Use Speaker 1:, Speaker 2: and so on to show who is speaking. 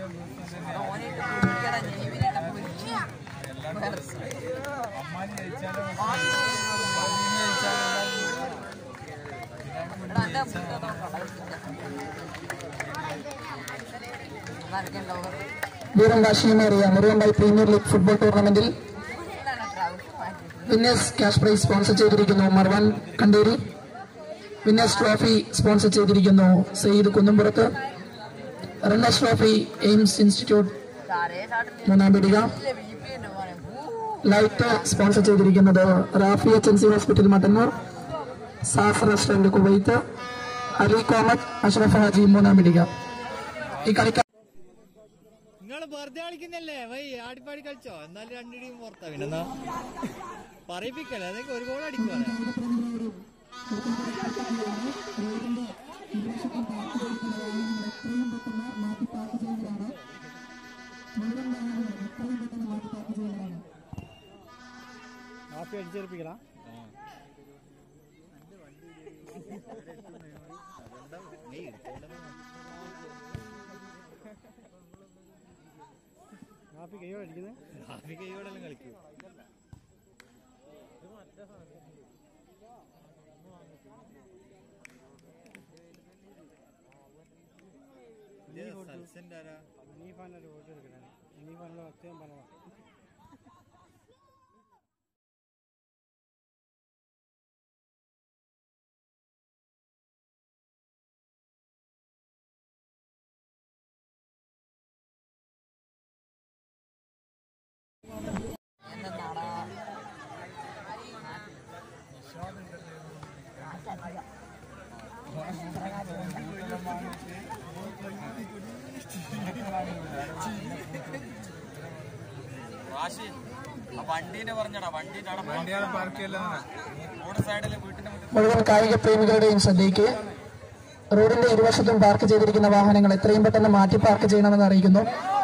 Speaker 1: ഓനായിട്ട് കുടിക്കട ജൈവിനായിട്ട് കുടിക്കുക
Speaker 2: അമ്മാനി ജയിച്ചാലും
Speaker 1: എടാ എന്റെ മുറ്റത്ത് നടക്കണ്ടാവും
Speaker 3: വീരം വാശിയുമേറിയ മുരുകമ്പായി പ്രീമിയർ ലീഗ് ഫുട്ബോൾ ടൂർണമെന്റിൽ
Speaker 1: ട്രാവൽസ് മാറ്റി
Speaker 3: വിന്നേഴ്സ് ക്യാഷ് പ്രൈസ് സ്പോൺസർ ചെയ്തിരിക്കുന്നു Marwan Kanderi winners trophy sponsor ചെയ്തിരിക്കുന്നു Sayyid Kunnumpurath runners trophy Aims institute
Speaker 1: താരേ ചാട്ടിൽ
Speaker 3: മൂന്നാം പീടിക
Speaker 1: ബി പി എന്ന് പറയും
Speaker 3: ലൈറ്റ് സ്പോൺസർ ചെയ്തിരിക്കുന്നത് Rafi H N C hospital Mattannur Saaf restaurant Kuwait Ali Komath Ashraf Haji Moonnam Peedika ഈ കളിക്കാർ
Speaker 4: നിങ്ങള് വെറുതെ കളിക്കുന്നല്ലേ വൈ ആടിപ്പാടി കളിച്ചോ എന്നാലും രണ്ടു ടീം പുറത്താ പിന്നെന്നാ പറയിപ്പിക്കല്ലേ അതൊക്കെ ഒരു ഗോൾ അടിക്കുവാണ്
Speaker 2: കാപ്പി അടിച്ചേൽപ്പിക്കലാ കാപ്പി കൈയോടെ അടിക്കുന്നത്
Speaker 4: ഹാഫി കൈയോടെല്ലാം കളിക്കൂ സൽസന്റെ ആരാ
Speaker 2: നീ ഫാനൊരു വോട്ട് എടുക്കണേ നീ ഫാനുള്ള അത്യം പറഞ്ഞതാ
Speaker 1: എന്താടാ
Speaker 5: വാശി ആ വണ്ടീന്റെ പറഞ്ഞടാ വണ്ടീന്റെ അവിടെ
Speaker 2: വണ്ടിയാണ് പാർക്ക് ചെയ്യലാണ്
Speaker 5: റോഡ് സൈഡില് വീട്ടിന്റെ മുറ്റത്ത്
Speaker 3: മുഴുവൻ കായിക പ്രേമികളുടെയും ശ്രദ്ധയ്ക്ക് റോഡിന്റെ ഇരുവശത്തും പാർക്ക് ചെയ്തിരിക്കുന്ന വാഹനങ്ങൾ എത്രയും പെട്ടെന്ന് മാറ്റി പാർക്ക് ചെയ്യണമെന്ന് അറിയിക്കുന്നു